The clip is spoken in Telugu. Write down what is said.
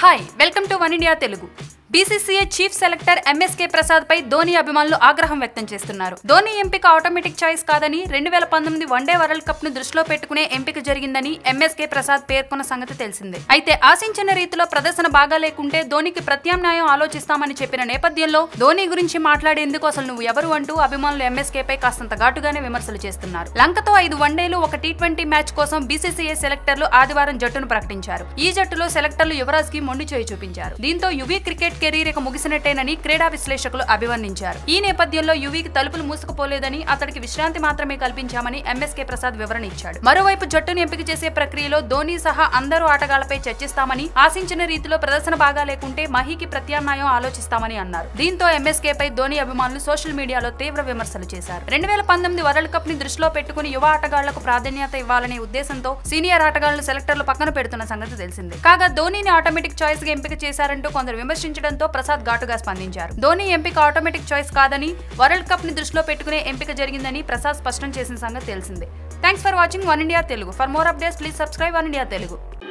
hi welcome to one India Telugu BCCI chief selector MSK Prasad పై ధోని అభిమానులు ఆగ్రహం వ్యక్తం చేస్తున్నారు ధోని ఎంపిక ఆటోమేటిక్ చాయిస్ కాదని రెండు వేల పంతొమ్మిది వన్డే వరల్డ్ కప్ ను దృష్టిలో పెట్టుకునే ఎంపిక జరిగిందని ఎంఎస్కే ప్రసాద్ పేర్కొన్న సంగతి తెలిసిందే అయితే ఆశించిన రీతిలో ప్రదర్శన బాగా లేకుంటే ధోనికి ప్రత్యామ్నాయం ఆలోచిస్తామని చెప్పిన నేపథ్యంలో ధోని గురించి మాట్లాడేందుకు అసలు నువ్వు ఎవరు అంటూ అభిమానులు ఎంఎస్కే పై కాస్తంత ఘాటుగానే విమర్శలు చేస్తున్నారు లంకతో ఐదు వన్డేలు ఒక టీ ట్వంటీ మ్యాచ్ కోసం బీసీసీఐ సెలెక్టర్లు ఆదివారం జట్టును ప్రకటించారు ఈ జట్టులో సెలెక్టర్లు యువరాజ్ కి మొండి చేయి చూపించారు దీంతో యువీ క్రికెట్ కెరీర్ ఇక ముగిసినట్టేనని క్రీడా విశ్లేషకులు అభివర్ణించారు ఈ నేపథ్యంలో యువీకి తలుపులు మూసుకుపోలేదని అతడికి విశ్రాంతి మాత్రమే కల్పించామని ఎంఎస్కే ప్రసాద్ వివరణ ఇచ్చాడు మరోవైపు జట్టును ఎంపిక చేసే ప్రక్రియలో ధోని సహా అందరూ ఆటగాళ్లపై చర్చిస్తామని ఆశించిన రీతిలో ప్రదర్శన బాగా లేకుంటే మహీకి ప్రత్యామ్నాయం ఆలోచిస్తామని అన్నారు దీంతో ఎంఎస్కే పై ధోని అభిమానులు సోషల్ మీడియాలో తీవ్ర విమర్శలు చేశారు రెండు వేల పంతొమ్మిది వరల్డ్ కప్ ని దృష్టిలో పెట్టుకుని యువ ఆటగాళ్లకు ప్రాధాన్యత ఇవ్వాలనే ఉద్దేశంతో సీనియర్ ఆటగాళ్లను సెలెక్టర్లు పక్కన పెడుతున్న సంగతి తెలిసిందే కాగా ధోనిని ఆటోమేటిక్ చాయిస్ గా ఎంపిక చేశారంటూ కొందరు విమర్శించడంతో ప్రసాద్ ఘాటుగా స్పందించారు ధోని ఎంపిక ఆటోమేటిక్ చాయిస్ కాదని వరల్డ్ కప్ ని దృష్టిలో పెట్టుకునే ఎంపిక జరిగిందని ప్రసాద్ స్పష్టం చేసిన సంగతి తెలిసిందే thanks for watching one India Telugu for more updates please subscribe one India Telugu